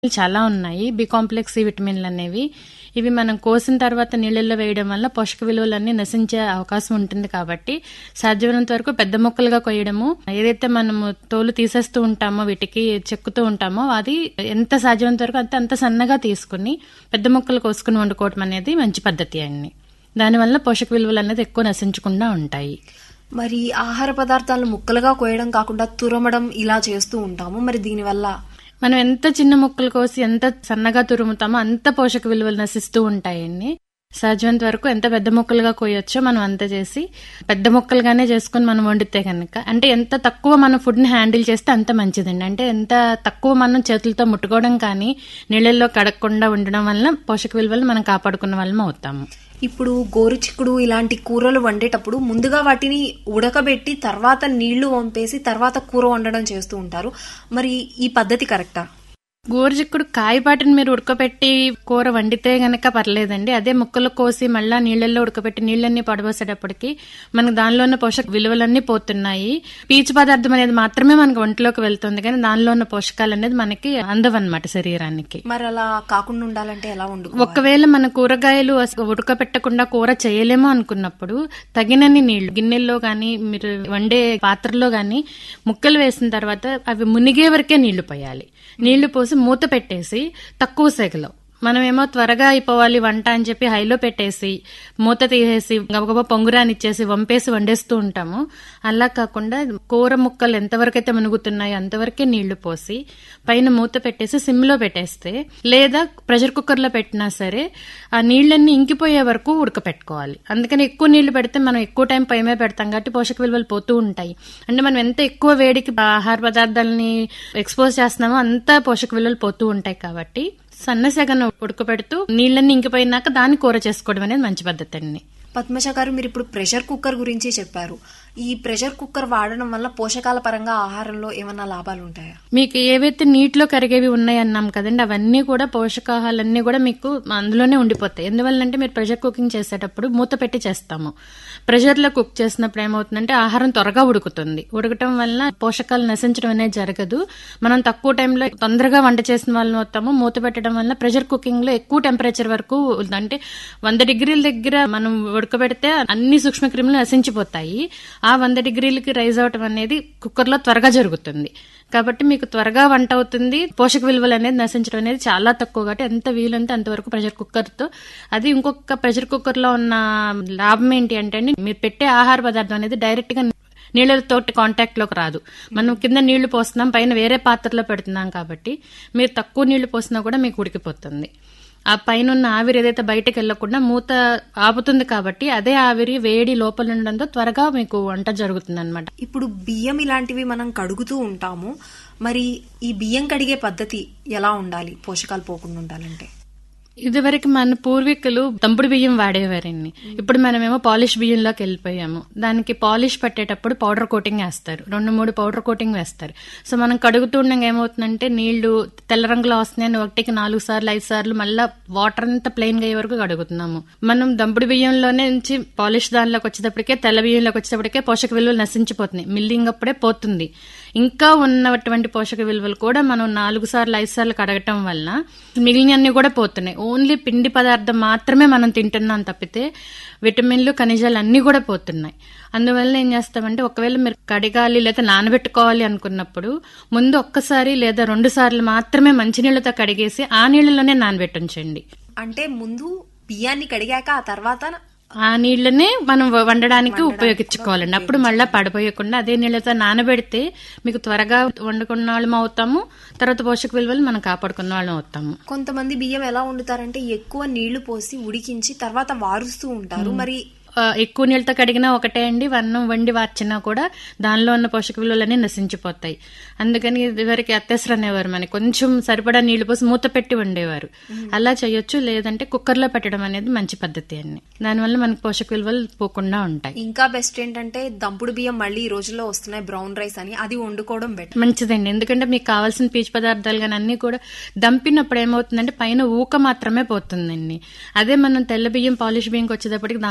చాలా ఉన్నాయి B complex C విటమిన్లు అనేవి ఇవి మనం కోసిన తర్వాత నీళ్ళల్లో వేయడం వల్ల పోషక విలువలన్నీ నశించే అవకాశం ఉంటుంది కాబట్టి సాధ్యమైనంత వరకు పెద్ద మొక్కలుగా కొయ్యడము ఏదైతే మనము తోలు తీసేస్తూ ఉంటామో వీటికి చెక్కుతూ ఉంటామో అది ఎంత సాధ్యమైనంత వరకు అంత అంత సన్నగా తీసుకుని పెద్ద మొక్కలు కోసుకుని వండుకోవడం అనేది మంచి పద్ధతి అండి దానివల్ల పోషక విలువలు అనేది ఎక్కువ నశించకుండా ఉంటాయి మరి ఆహార పదార్థాలను ముక్కలుగా కోయడం కాకుండా తురమడం ఇలా చేస్తూ ఉంటాము మరి దీనివల్ల మనం ఎంత చిన్న ముక్కలు కోసి ఎంత సన్నగా తురుముతామో అంత పోషక విలువలు నశిస్తూ ఉంటాయండి సహజమైనంత వరకు ఎంత పెద్ద ముక్కలుగా కోయొచ్చో మనం అంత చేసి పెద్ద ముక్కలుగానే చేసుకుని మనం వండితే కనుక అంటే ఎంత తక్కువ మనం ఫుడ్ ని హ్యాండిల్ చేస్తే అంత మంచిదండి అంటే ఎంత తక్కువ మనం చేతులతో ముట్టుకోవడం కానీ నీళ్ళల్లో కడగకుండా ఉండడం వల్ల పోషక విలువలు మనం కాపాడుకున్న వాళ్ళం అవుతాము ఇప్పుడు గోరుచిక్కుడు ఇలాంటి కూరలు వండేటప్పుడు ముందుగా వాటిని ఉడకబెట్టి తర్వాత నీళ్లు వంపేసి తర్వాత కూర వండడం చేస్తూ ఉంటారు మరి ఈ పద్ధతి కరెక్టా గోరుచిక్కుడు కాయపాటిని మీరు ఉడకబెట్టి కూర వండితే గనక పర్లేదండి అదే ముక్కలు కోసి మళ్ళా నీళ్ళల్లో ఉడకబెట్టి నీళ్ళన్నీ పడబోసేటప్పటికి మనకు దానిలో ఉన్న పోషక విలువలన్నీ పోతున్నాయి పీచు పదార్థం అనేది మాత్రమే మనకు ఒంట్లోకి వెళ్తుంది కానీ దానిలో ఉన్న పోషకాలు అనేది మనకి అందవన్నమాట శరీరానికి మరి అలా కాకుండా ఉండాలంటే ఎలా వండుకో ఒకవేళ మన కూరగాయలు అసలు ఉడకపెట్టకుండా కూర చేయలేము అనుకున్నప్పుడు తగినన్ని నీళ్లు గిన్నెల్లో గాని మీరు వండే పాత్రలో గాని ముక్కలు వేసిన తర్వాత అవి మునిగే వరకే నీళ్లు పోయాలి నీళ్లు పోసి మూత పెట్టేసి తక్కువ సెగలో మనమేమో త్వరగా అయిపోవాలి వంట అని చెప్పి హైలో పెట్టేసి మూత తీసేసి గబగబా పొంగురానిచ్చేసి వంపేసి వండేస్తూ ఉంటాము అలా కాకుండా కూర ముక్కలు ఎంతవరకైతే మునుగుతున్నాయో అంతవరకే నీళ్లు పోసి పైన మూత పెట్టేసి సిమ్లో పెట్టేస్తే లేదా ప్రెషర్ కుక్కర్లో పెట్టినా సరే ఆ నీళ్ళన్నీ ఇంకిపోయే వరకు ఉడకపెట్టుకోవాలి అందుకని ఎక్కువ నీళ్లు పెడితే మనం ఎక్కువ టైం పై మీద పెడతాం కాబట్టి పోషక విలువలు పోతూ ఉంటాయి అంటే మనం ఎంత ఎక్కువ వేడికి ఆహార పదార్థాలని ఎక్స్పోజ్ చేస్తున్నామో అంత పోషక విలువలు పోతూ ఉంటాయి కాబట్టి సన్నసెగను ఉడకబెడుతూ నీళ్ళన్నీ ఇంకిపోయినాక దాన్ని కూర చేసుకోవడం అనేది మంచి పద్ధతి అండి పద్మజ గారు మీరు ఇప్పుడు ప్రెషర్ కుక్కర్ గురించి చెప్పారు ఈ ప్రెషర్ కుక్కర్ వాడడం వల్ల పోషకాల పరంగా ఆహారంలో ఏమన్నా లాభాలు ఉంటాయా మీకు ఏవైతే నీటిలో కరిగేవి ఉన్నాయి అన్నాం కదండి అవన్నీ కూడా పోషకాహాలన్నీ కూడా మీకు అందులోనే ఉండిపోతాయి ఎందువల్లంటే మీరు ప్రెషర్ కుకింగ్ చేసేటప్పుడు మూత పెట్టి చేస్తాము ప్రెషర్లో కుక్ చేసినప్పుడు ఏమవుతుందంటే ఆహారం త్వరగా ఉడుకుతుంది ఉడకటం వల్ల పోషకాలు నశించడం అనేది జరగదు మనం తక్కువ టైంలో తొందరగా వంట చేసిన వాళ్ళని అవుతాము మూత పెట్టడం వల్ల ప్రెషర్ కుకింగ్ లో ఎక్కువ టెంపరేచర్ వరకు అంటే వంద డిగ్రీల దగ్గర మనం ఉడకబెడితే అన్ని సూక్ష్మక్రిములు నశించిపోతాయి ఆ వంద డిగ్రీలకి రైజ్ అవటం అనేది కుక్కర్లో త్వరగా జరుగుతుంది కాబట్టి మీకు త్వరగా వంట అవుతుంది పోషక విలువలు అనేది నశించడం అనేది చాలా తక్కువ కాబట్టి ఎంత వీలంటే అంతవరకు ప్రెషర్ కుక్కర్తో అది ఇంకొక ప్రెషర్ కుక్కర్లో ఉన్న లాభం ఏంటి అంటే అండి మీరు పెట్టే ఆహార పదార్థం అనేది డైరెక్ట్ గా నీళ్ళతో కాంటాక్ట్ లోకి రాదు మనం కింద నీళ్లు పోస్తున్నాం పైన వేరే పాత్రలో పెడుతున్నాం కాబట్టి మీరు తక్కువ నీళ్లు పోసినా కూడా మీకు ఉడికిపోతుంది ఆ పైన ఉన్న ఆవిరి ఏదైతే బయటకు వెళ్లకుండా మూత ఆపుతుంది కాబట్టి అదే ఆవిరి వేడి లోపల ఉండడంతో త్వరగా మీకు వంట జరుగుతుంది అనమాట ఇప్పుడు బియ్యం ఇలాంటివి మనం కడుగుతూ ఉంటాము మరి ఈ బియ్యం కడిగే పద్ధతి ఎలా ఉండాలి పోషకాలు పోకుండా ఉండాలంటే ఇదివరకు మన పూర్వీకులు తంపుడు బియ్యం వాడేవారండి ఇప్పుడు మనమేమో పాలిష్ బియ్యంలోకి వెళ్ళిపోయాము దానికి పాలిష్ పట్టేటప్పుడు పౌడర్ కోటింగ్ వేస్తారు రెండు మూడు పౌడర్ కోటింగ్ వేస్తారు సో మనం కడుగుతుండగా ఏమవుతుందంటే నీళ్లు తెల్ల రంగులో వస్తున్నాయని ఒకటికి నాలుగు సార్లు ఐదు సార్లు మళ్ళీ వాటర్ అంతా ప్లెయిన్ గా అయ్యే వరకు కడుగుతున్నాము మనం దంపుడు బియ్యంలోనే నుంచి పాలిష్ దానిలోకి వచ్చేటప్పటికే తెల్ల బియ్యంలోకి వచ్చేటప్పటికే పోషక విలువలు నశించిపోతున్నాయి మిల్లింగ్ అప్పుడే పోతుంది ఇంకా ఉన్నటువంటి పోషక విలువలు కూడా మనం నాలుగు సార్లు ఐదు సార్లు కడగటం వల్ల మిగిలినన్ని కూడా పోతున్నాయి ఓన్లీ పిండి పదార్థం మాత్రమే మనం తింటున్నాం తప్పితే విటమిన్లు ఖనిజాలు అన్ని కూడా పోతున్నాయి అందువల్ల ఏం చేస్తామంటే ఒకవేళ మీరు కడగాలి లేదా నానబెట్టుకోవాలి అనుకున్నప్పుడు ముందు ఒక్కసారి లేదా రెండు సార్లు మాత్రమే మంచినీళ్ళతో కడిగేసి ఆ నీళ్ళలోనే నానబెట్టించండి అంటే ముందు బియ్యాన్ని కడిగాక ఆ తర్వాత ఆ నీళ్ళనే మనం వండడానికి ఉపయోగించుకోవాలండి అప్పుడు మళ్ళీ పడిపోయకుండా అదే నీళ్ళతో నానబెడితే మీకు త్వరగా వండుకున్న వాళ్ళం అవుతాము తర్వాత పోషక విలువలు మనం కాపాడుకున్న వాళ్ళం అవుతాము కొంతమంది బియ్యం ఎలా వండుతారంటే ఎక్కువ నీళ్లు పోసి ఉడికించి తర్వాత వారుస్తూ ఉంటారు మరి ఆ, ఎక్కువ నీళ్ళతో కడిగినా ఒకటే అండి వన్నం వండి వార్చినా కూడా దానిలో ఉన్న పోషక విలువలన్నీ నశించిపోతాయి అందుకని ఇదివరకు అత్తెసరు అనేవారు మనకి కొంచెం సరిపడా నీళ్లు పోసి మూత పెట్టి వండేవారు అలా చేయొచ్చు లేదంటే కుక్కర్లో పెట్టడం అనేది మంచి పద్ధతి అండి దానివల్ల మనకి పోషక విలువలు పోకుండా ఉంటాయి ఇంకా బెస్ట్ ఏంటంటే దంపుడు బియ్యం మళ్ళీ ఈ రోజుల్లో వస్తున్నాయి బ్రౌన్ రైస్ అని అది వండుకోవడం బెటర్ మంచిదండి ఎందుకంటే మీకు కావాల్సిన పీచు పదార్థాలు కానీ అన్ని కూడా దంపినప్పుడు ఏమవుతుందంటే పైన ఊక మాత్రమే పోతుందండి అదే మనం తెల్ల బియ్యం పాలిష్ బియ్యంకి వచ్చేటప్పటికి దానిలో పైన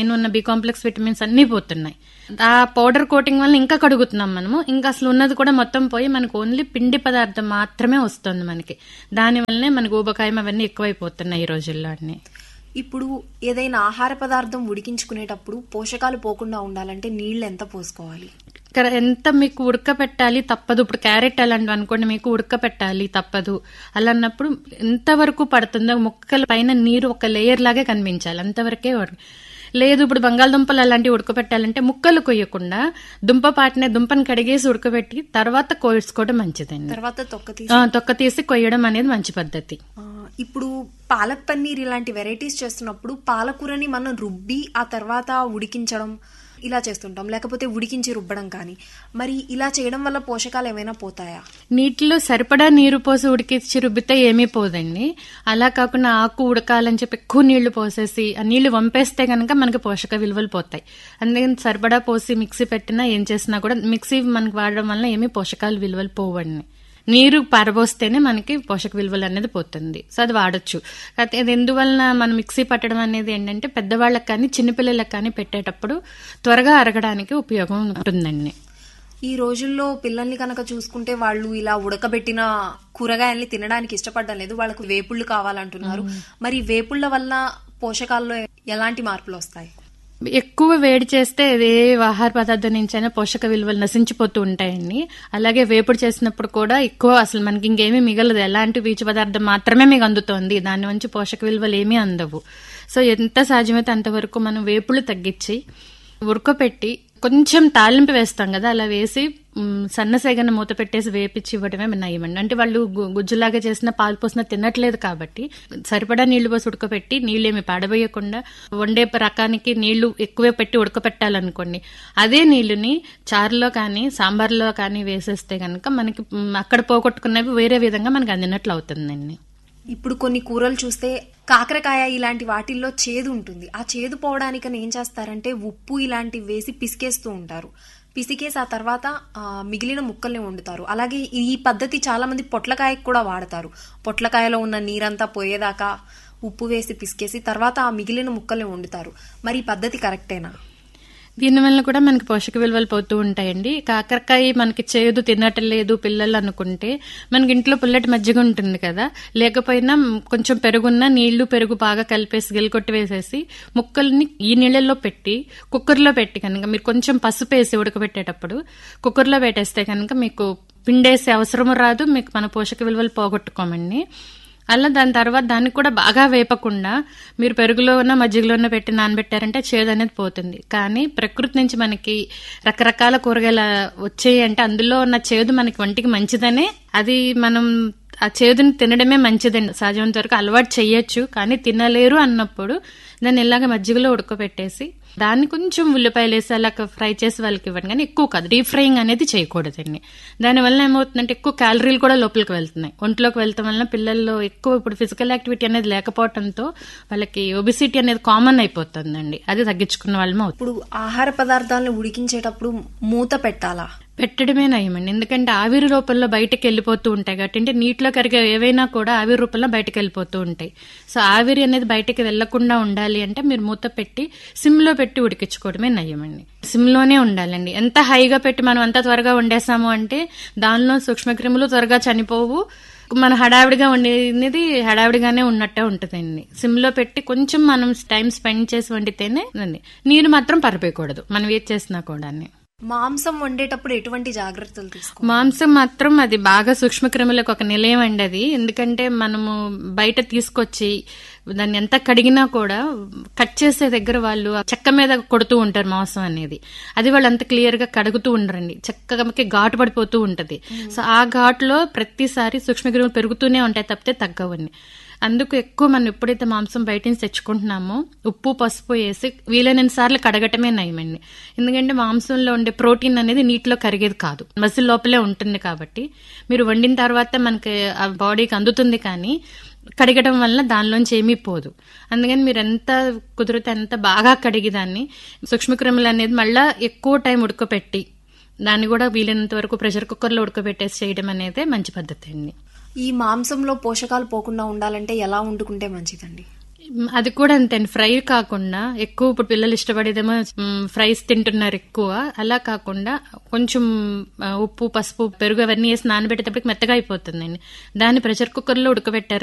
పైన ఉన్న బి కాంప్లెక్స్ విటమిన్స్ అన్ని పోతున్నాయి ఆ పౌడర్ కోటింగ్ వల్ల ఇంకా కడుగుతున్నాం మనము ఇంకా అసలు ఉన్నది కూడా మొత్తం పోయి మనకు ఓన్లీ పిండి పదార్థం మాత్రమే వస్తుంది మనకి దాని వల్లనే మనకు ఊబకాయం అవన్నీ ఎక్కువైపోతున్నాయి ఈ రోజుల్లో అన్ని ఇప్పుడు ఏదైనా ఆహార పదార్థం ఉడికించుకునేటప్పుడు పోషకాలు పోకుండా ఉండాలంటే నీళ్లు ఎంత పోసుకోవాలి ఇక్కడ ఎంత మీకు ఉడకపెట్టాలి తప్పదు ఇప్పుడు క్యారెట్ అలాంటివి అనుకోండి మీకు ఉడకపెట్టాలి తప్పదు అలా అన్నప్పుడు ఎంతవరకు పడుతుందో ముక్కల పైన నీరు ఒక లేయర్ లాగే కనిపించాలి అంతవరకే ఉడక- లేదు ఇప్పుడు బంగాళదుంపలు అలాంటివి ఉడకపెట్టాలంటే ముక్కలు కొయ్యకుండా దుంప పాటినే దుంపను కడిగేసి ఉడకబెట్టి తర్వాత కోసుకోవడం మంచిదండి తర్వాత తొక్క తీసి ఆ, తొక్క తీసి కొయ్యడం అనేది మంచి పద్ధతి ఆ, ఇప్పుడు పాలక్ పన్నీర్ ఇలాంటి వెరైటీస్ చేస్తున్నప్పుడు పాలకూరని మనం రుబ్బి ఆ తర్వాత ఉడికించడం ఇలా చేస్తుంటాం లేకపోతే ఉడికించి రుబ్బడం కానీ మరి ఇలా చేయడం వల్ల పోషకాలు ఏమైనా పోతాయా నీటిలో సరిపడా నీరు పోసి ఉడికించి రుబ్బితే ఏమీ పోదండి అలా కాకుండా ఆకు ఉడకాలని చెప్పి ఎక్కువ నీళ్లు పోసేసి ఆ నీళ్లు వంపేస్తే కనుక మనకి పోషక విలువలు పోతాయి అందుకని సరిపడా పోసి మిక్సీ పెట్టినా ఏం చేసినా కూడా మిక్సీ మనకి వాడడం వల్ల ఏమీ పోషకాలు విలువలు పోవండి నీరు పారబోస్తేనే మనకి పోషక విలువలు అనేది పోతుంది సో అది వాడచ్చు కాకపోతే ఇది ఎందువలన మనం మిక్సీ పట్టడం అనేది ఏంటంటే పెద్దవాళ్ళకి కానీ చిన్నపిల్లలకు కానీ పెట్టేటప్పుడు త్వరగా అరగడానికి ఉపయోగం ఉంటుందండి ఈ రోజుల్లో పిల్లల్ని కనుక చూసుకుంటే వాళ్ళు ఇలా ఉడకబెట్టిన కూరగాయల్ని తినడానికి ఇష్టపడడం లేదు వాళ్ళకు వేపుళ్ళు కావాలంటున్నారు మరి వేపుళ్ళ వల్ల పోషకాల్లో ఎలాంటి మార్పులు వస్తాయి ఎక్కువ వేడి చేస్తే ఏ ఆహార పదార్థం నుంచైనా పోషక విలువలు నశించిపోతూ ఉంటాయండి అలాగే వేపుడు చేసినప్పుడు కూడా ఎక్కువ అసలు మనకి ఇంకేమీ మిగలదు ఎలాంటి పీచు పదార్థం మాత్రమే మీకు అందుతోంది దాని నుంచి పోషక విలువలు ఏమీ అందవు సో ఎంత సాధ్యమైతే అంతవరకు మనం వేపుళ్ళు తగ్గించి ఉడకపెట్టి కొంచెం తాలింపు వేస్తాం కదా అలా వేసి మ్, సన్నసేగన మూత పెట్టేసి వేపించి ఇవ్వడమే నయమండి అంటే వాళ్ళు గు- గుజ్జులాగా చేసిన పాలు పోసిన తినట్లేదు కాబట్టి సరిపడా నీళ్లు పోసి ఉడకపెట్టి నీళ్ళు ఏమి పాడబోయకుండా వండే రకానికి నీళ్లు ఎక్కువే పెట్టి ఉడకపెట్టాలనుకోండి అదే నీళ్లుని చారులో కానీ సాంబార్లో కానీ వేసేస్తే కనుక మనకి మ్, అక్కడ పోగొట్టుకున్నవి వేరే విధంగా మనకి అందినట్లు అవుతుందండి ఇప్పుడు కొన్ని కూరలు చూస్తే కాకరకాయ ఇలాంటి వాటిల్లో చేదు ఉంటుంది ఆ చేదు పోవడానికని ఏం చేస్తారంటే ఉప్పు ఇలాంటివి వేసి పిసికేస్తూ ఉంటారు పిసికేసి ఆ తర్వాత ఆ, మిగిలిన ముక్కల్ని వండుతారు అలాగే ఈ పద్ధతి చాలా మంది పొట్లకాయకు కూడా వాడతారు పొట్లకాయలో ఉన్న నీరంతా పోయేదాకా ఉప్పు వేసి పిసికేసి తర్వాత ఆ మిగిలిన ముక్కల్ని వండుతారు మరి ఈ పద్ధతి కరెక్టేనా దీనివల్ల కూడా మనకి పోషక విలువలు పోతూ ఉంటాయండి కాకరకాయ మనకి చేదు తినట్లేదు పిల్లలు అనుకుంటే మనకి ఇంట్లో పుల్లటి మజ్జిగ ఉంటుంది కదా లేకపోయినా కొంచెం పెరుగున్న నీళ్లు పెరుగు బాగా కలిపేసి గిలకొట్టి వేసేసి ముక్కల్ని ఈ నీళ్ళల్లో పెట్టి కుక్కర్లో పెట్టి కనుక మీరు కొంచెం పసుపు వేసి ఉడకబెట్టేటప్పుడు కుక్కర్లో పెట్టేస్తే కనుక మీకు పిండేసే అవసరము రాదు మీకు మన పోషక విలువలు పోగొట్టుకోమండి అలా దాని తర్వాత దాన్ని కూడా బాగా వేపకుండా మీరు పెరుగులో ఉన్న మజ్జిగలో ఉన్న పెట్టి నానబెట్టారంటే చేదు అనేది పోతుంది కానీ ప్రకృతి నుంచి మనకి రకరకాల కూరగాయలు వచ్చాయి అంటే అందులో ఉన్న చేదు మనకి వంటికి మంచిదనే అది మనం ఆ చేదుని తినడమే మంచిదండి సహజమైనంత వరకు అలవాటు చేయొచ్చు కానీ తినలేరు అన్నప్పుడు దాన్ని ఇలాగ మజ్జిగలో ఉడకబెట్టేసి దాన్ని కొంచెం ఉల్లిపాయలు వేసి అలా ఫ్రై చేసి వాళ్ళకి ఇవ్వండి కానీ ఎక్కువ కాదు డీప్ ఫ్రైయింగ్ అనేది చేయకూడదండి దానివల్ల ఏమవుతుందంటే ఎక్కువ క్యాలరీలు కూడా లోపలికి వెళ్తున్నాయి ఒంట్లోకి వెళ్తాం వల్ల పిల్లల్లో ఎక్కువ ఇప్పుడు ఫిజికల్ యాక్టివిటీ అనేది లేకపోవడంతో వాళ్ళకి ఒబిసిటీ అనేది కామన్ అయిపోతుందండి అది తగ్గించుకున్న వాళ్ళం అవుతుంది ఇప్పుడు ఆహార పదార్థాలను ఉడికించేటప్పుడు మూత పెట్టాలా పెట్టడమే నయమండి ఎందుకంటే ఆవిరి రూపంలో బయటకు వెళ్ళిపోతూ ఉంటాయి కాబట్టి అంటే నీటిలో కరిగే ఏవైనా కూడా ఆవిరి రూపంలో బయటకు వెళ్ళిపోతూ ఉంటాయి సో ఆవిరి అనేది బయటకు వెళ్లకుండా ఉండాలి అంటే మీరు మూత పెట్టి సిమ్లో పెట్టి ఉడికించుకోవడమే నయమండి సిమ్లోనే ఉండాలండి ఎంత హైగా పెట్టి మనం అంత త్వరగా వండేసాము అంటే దానిలో సూక్ష్మక్రిములు త్వరగా చనిపోవు మన హడావిడిగా వండేది హడావిడిగానే ఉన్నట్టే ఉంటుందండి సిమ్లో పెట్టి కొంచెం మనం టైం స్పెండ్ చేసి వండితేనే ఉంది. నీరు మాత్రం పరపేయకూడదు మనం ఏది చేసినా కూడా మాంసం వండేటప్పుడు ఎటువంటి జాగ్రత్తలు తీసుకో మాంసం మాత్రం అది బాగా సూక్ష్మక్రిములకు ఒక నిలయం అండి అది ఎందుకంటే మనము బయట తీసుకొచ్చి దాన్ని ఎంత కడిగినా కూడా కట్ చేసే దగ్గర వాళ్ళు ఆ చెక్క మీద కొడుతూ ఉంటారు మాంసం అనేది అది వాళ్ళు అంత క్లియర్ గా కడుగుతూ ఉండరండి చెక్కకి ఘాటు పడిపోతూ ఉంటది సో ఆ ఘాటులో ప్రతిసారి సూక్ష్మక్రిములు పెరుగుతూనే ఉంటాయి తప్పితే తగ్గవని అందుకు ఎక్కువ మనం ఎప్పుడైతే మాంసం బయట నుంచి తెచ్చుకుంటున్నామో ఉప్పు పసుపు వేసి వీలైన సార్లు కడగటమే నయమండి ఎందుకంటే మాంసంలో ఉండే ప్రోటీన్ అనేది నీటిలో కరిగేది కాదు మసిల్ లోపలే ఉంటుంది కాబట్టి మీరు వండిన తర్వాత మనకి ఆ బాడీకి అందుతుంది కానీ కడగడం వల్ల దానిలోంచి ఏమీ పోదు అందుకని మీరు ఎంత కుదిరితే అంత బాగా కడిగి దాన్ని సూక్ష్మక్రిములు అనేది మళ్ళా ఎక్కువ టైం ఉడకపెట్టి దాన్ని కూడా వీలైనంత వరకు ప్రెషర్ కుక్కర్లో ఉడకబెట్టేసి చేయడం అనేది మంచి పద్ధతి అండి ఈ మాంసంలో పోషకాలు పోకుండా ఉండాలంటే ఎలా వండుకుంటే మంచిదండి మ్, అది కూడా అంతే అండి ఫ్రై కాకుండా ఎక్కువ ఇప్పుడు పిల్లలు ఇష్టపడేదేమో మ్, ఫ్రైస్ తింటున్నారు ఎక్కువ అలా కాకుండా కొంచెం ఆ, ఉప్పు పసుపు పెరుగు అవన్నీ వేసి నానబెట్టేటప్పటికి మెత్తగా అయిపోతుందండి దాన్ని ప్రెషర్ కుక్కర్లో ఉడకబెట్టారు